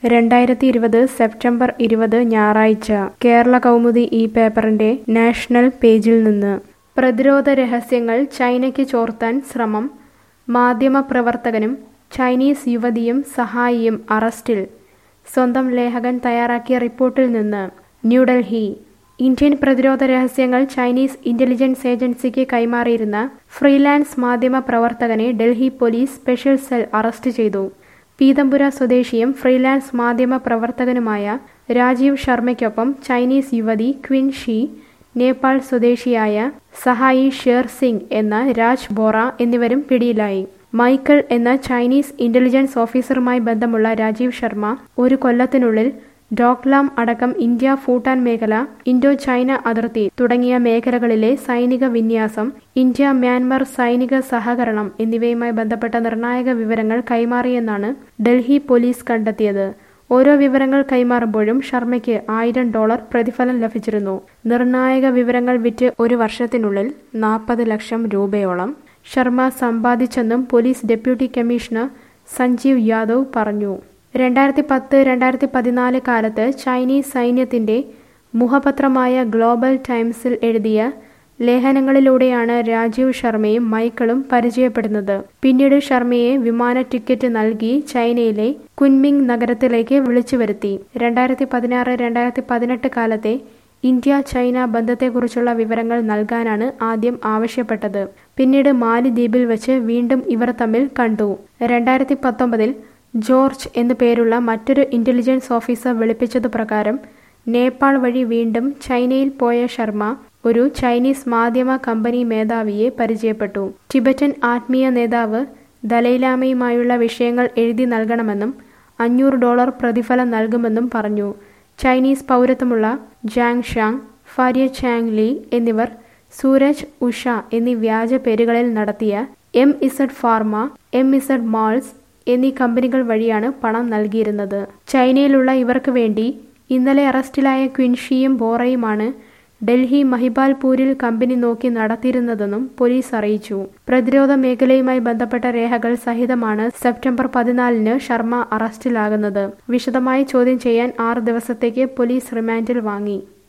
രണ്ടായിരത്തി ഇരുപത് സെപ്റ്റംബർ ഇരുപത് ഞായറാഴ്ച കേരള കൗമുദി ഈ പേപ്പറിന്റെ നാഷണൽ പേജിൽ നിന്ന് പ്രതിരോധ രഹസ്യങ്ങൾ ചൈനയ്ക്ക് ചോർത്താൻ ശ്രമം മാധ്യമപ്രവർത്തകനും ചൈനീസ് യുവതിയും സഹായിയും അറസ്റ്റിൽ സ്വന്തം ലേഖകൻ തയ്യാറാക്കിയ റിപ്പോർട്ടിൽ നിന്ന് ന്യൂഡൽഹി ഇന്ത്യൻ പ്രതിരോധ രഹസ്യങ്ങൾ ചൈനീസ് ഇന്റലിജൻസ് ഏജൻസിക്ക് കൈമാറിയിരുന്ന ഫ്രീലാൻസ് മാധ്യമ പ്രവർത്തകനെ Delhi police special cell arrest ചെയ്തു പീതംപുര സ്വദേശിയും ഫ്രീലാൻസ് മാധ്യമ പ്രവർത്തകനുമായ രാജീവ് ശർമ്മയ്ക്കൊപ്പം ചൈനീസ് യുവതി ക്വിൻ ഷി നേപ്പാൾ സ്വദേശിയായ സഹായി ഷേർ സിംഗ് എന്ന രാജ് ബോറ എന്നിവരും പിടിയിലായി മൈക്കിൾ എന്ന ചൈനീസ് ഇന്റലിജൻസ് ഓഫീസറുമായി ബന്ധമുള്ള രാജീവ് ശർമ്മ ഒരു കൊല്ലത്തിനുള്ളിൽ ഡോക്ലാം അടക്കം ഇന്ത്യ ഭൂട്ടാൻ മേഖല ഇൻഡോ ചൈന അതിർത്തി തുടങ്ങിയ മേഖലകളിലെ സൈനിക വിന്യാസം ഇന്ത്യ മ്യാൻമർ സൈനിക സഹകരണം എന്നിവയുമായി ബന്ധപ്പെട്ട നിർണായക വിവരങ്ങൾ കൈമാറിയെന്നാണ് ഡൽഹി പോലീസ് കണ്ടെത്തിയത് ഓരോ വിവരങ്ങൾ കൈമാറുമ്പോഴും ശർമ്മയ്ക്ക് ആയിരം ഡോളർ പ്രതിഫലം ലഭിച്ചിരുന്നു നിർണായക വിവരങ്ങൾ വിറ്റ് ഒരു വർഷത്തിനുള്ളിൽ നാൽപ്പത് ലക്ഷം രൂപയോളം ശർമ്മ സമ്പാദിച്ചെന്നും police deputy commissioner Sanjeev Yadav പറഞ്ഞു രണ്ടായിരത്തി പത്ത് രണ്ടായിരത്തി പതിനാല് കാലത്ത് ചൈനീസ് സൈന്യത്തിന്റെ മുഖപത്രമായ ഗ്ലോബൽ ടൈംസിൽ എഴുതിയ ലേഖനങ്ങളിലൂടെയാണ് രാജീവ് ശർമ്മയും മൈക്കിളും പരിചയപ്പെടുന്നത് പിന്നീട് ശർമ്മയെ വിമാന ടിക്കറ്റ് നൽകി ചൈനയിലെ കുൻമിങ് നഗരത്തിലേക്ക് വിളിച്ചു വരുത്തി രണ്ടായിരത്തി പതിനാറ് രണ്ടായിരത്തി പതിനെട്ട് കാലത്തെ ഇന്ത്യ ചൈന ബന്ധത്തെക്കുറിച്ചുള്ള വിവരങ്ങൾ നൽകാനാണ് ആദ്യം ആവശ്യപ്പെട്ടത് പിന്നീട് മാലിദ്വീപിൽ വെച്ച് വീണ്ടും ഇവർ തമ്മിൽ കണ്ടു രണ്ടായിരത്തി പത്തൊമ്പതിൽ ജോർജ് എന്നു പേരുള്ള മറ്റൊരു ഇന്റലിജൻസ് ഓഫീസർ വെളുപ്പിച്ചതു പ്രകാരം നേപ്പാൾ വഴി വീണ്ടും ചൈനയിൽ പോയ ശർമ്മ ഒരു ചൈനീസ് മാധ്യമ കമ്പനി മേധാവിയെ പരിചയപ്പെട്ടു ടിബറ്റൻ ആത്മീയ നേതാവ് ദലൈലാമയുമായുള്ള വിഷയങ്ങൾ എഴുതി നൽകണമെന്നും അഞ്ഞൂറ് ഡോളർ പ്രതിഫലം നൽകുമെന്നും പറഞ്ഞു ചൈനീസ് പൗരത്വമുള്ള Zhang Shang Faria Chang Lee എന്നിവർ സൂരജ് ഉഷ എന്നീ വ്യാജ പേരുകളിൽ നടത്തിയ M Z pharma M Z malls എന്നീ കമ്പനികൾ വഴിയാണ് പണം നൽകിയിരുന്നത് ചൈനയിലുള്ള ഇവർക്ക് വേണ്ടി ഇന്നലെ അറസ്റ്റിലായ ക്വിൻഷിയും ബോറയുമാണ് ഡൽഹി മഹിബാൽപൂരിൽ കമ്പനി നോക്കി നടത്തിയിരുന്നതെന്നും പോലീസ് അറിയിച്ചു പ്രതിരോധ മേഖലയുമായി ബന്ധപ്പെട്ട രേഖകൾ സഹിതമാണ് സെപ്റ്റംബർ പതിനാലിന് ശർമ്മ അറസ്റ്റിലാകുന്നത് വിശദമായി ചോദ്യം ചെയ്യാൻ ആറ് ദിവസത്തേക്ക് പോലീസ് റിമാൻഡിൽ വാങ്ങി